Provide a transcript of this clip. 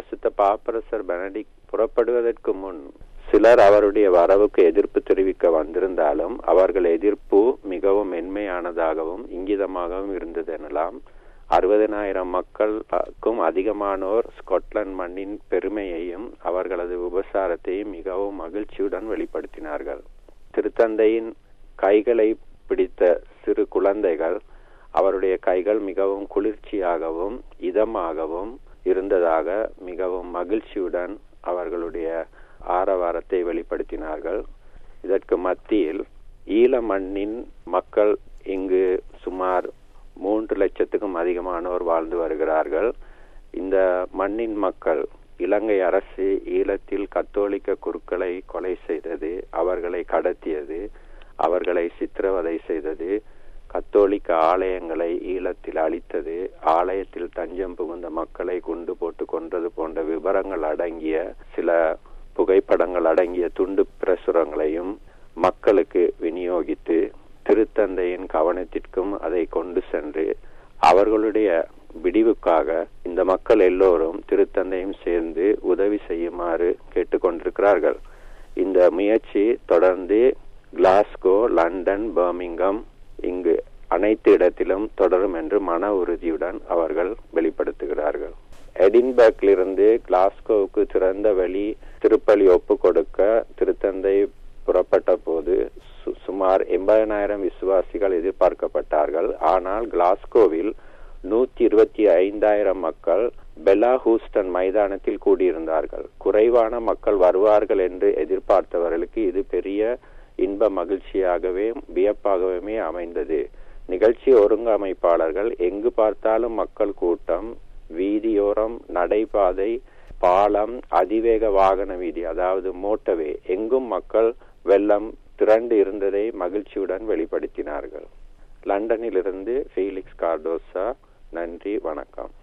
பரிசுத்த பாப்பரசர் பெனடிக் புறப்படுவதற்கு முன் சிலர் அவருடைய வரவுக்கு எதிர்ப்பு தெரிவிக்க வந்திருந்தாலும் அவர்கள் எதிர்ப்பு மிகவும் மென்மையானதாகவும் இங்கிதமாகவும் இருந்தது எனலாம் அறுபதனாயிரம் மக்களுக்கும் அதிகமானோர் ஸ்காட்லாந்து மண்ணின் பெருமையையும் அவர்களது உபசாரத்தையும் மிகவும் மகிழ்ச்சியுடன் வெளிப்படுத்தினார்கள் திருத்தந்தையின் கைகளை பிடித்த சிறு குழந்தைகள் அவருடைய கைகள் மிகவும் குளிர்ச்சியாகவும் இதமாகவும் இருந்ததாக மிகவும் மகிழ்ச்சியுடன் அவர்களுடைய ஆரவாரத்தை வெளிப்படுத்தினார்கள் இதற்கு மத்தியில் ஈழ மண்ணின் மக்கள் இங்கு சுமார் மூன்று லட்சத்துக்கும் அதிகமானோர் வாழ்ந்து வருகிறார்கள் இந்த மண்ணின் மக்கள் இலங்கை அரசு ஈழத்தில் கத்தோலிக்க குருக்களை கொலை செய்தது அவர்களை கடத்தியது அவர்களை சித்திரவதை செய்தது கத்தோலிக்க ஆலயங்களை ஈழத்தில் அழித்தது ஆலயத்தில் தஞ்சம் புகுந்த மக்களை குண்டு போட்டு கொன்றது போன்ற விவரங்கள் அடங்கிய சில புகைப்படங்கள் அடங்கிய துண்டு பிரசுரங்களையும் மக்களுக்கு விநியோகித்து திருத்தந்தையின் கவனத்திற்கும் அதை கொண்டு சென்று அவர்களுடைய விடிவுக்காக இந்த மக்கள் எல்லோரும் திருத்தந்தையும் சேர்ந்து உதவி செய்யுமாறு கேட்டுக்கொண்டிருக்கிறார்கள் இந்த முயற்சி தொடர்ந்து கிளாஸ்கோ லண்டன் பர்மிங்கம் இங்கு அனைத்து இடத்திலும் தொடரும் என்று மன உறுதியுடன் அவர்கள் வெளிப்படுத்துகிறார்கள் எடின்பர்க்லிருந்து கிளாஸ்கோவுக்கு திறந்த வழி திருப்பலி ஒப்பு கொடுக்க திருத்தந்தை புறப்பட்ட போது சுமார் எண்பதனாயிரம் விசுவாசிகள் எதிர்பார்க்கப்பட்டார்கள் ஆனால் கிளாஸ்கோவில் நூத்தி இருபத்தி ஐந்தாயிரம் மக்கள் பெலா ஹூஸ்டன் மைதானத்தில் கூடியிருந்தார்கள் குறைவான மக்கள் வருவார்கள் என்று எதிர்பார்த்தவர்களுக்கு இது பெரிய இன்ப மகிழ்ச்சியாகவே வியப்பாகவே அமைந்தது நிகழ்ச்சி ஒருங்கமைப்பாளர்கள் எங்கு பார்த்தாலும் மக்கள் கூட்டம் வீதியோரம் நடைபாதை பாலம் அதிவேக வாகன வீதி அதாவது மோட்டவே எங்கும் மக்கள் வெள்ளம் திரண்டு இருந்ததை மகிழ்ச்சியுடன் வெளிப்படுத்தினார்கள் லண்டனிலிருந்து ஃபீலிக்ஸ் கார்டோசா நன்றி வணக்கம்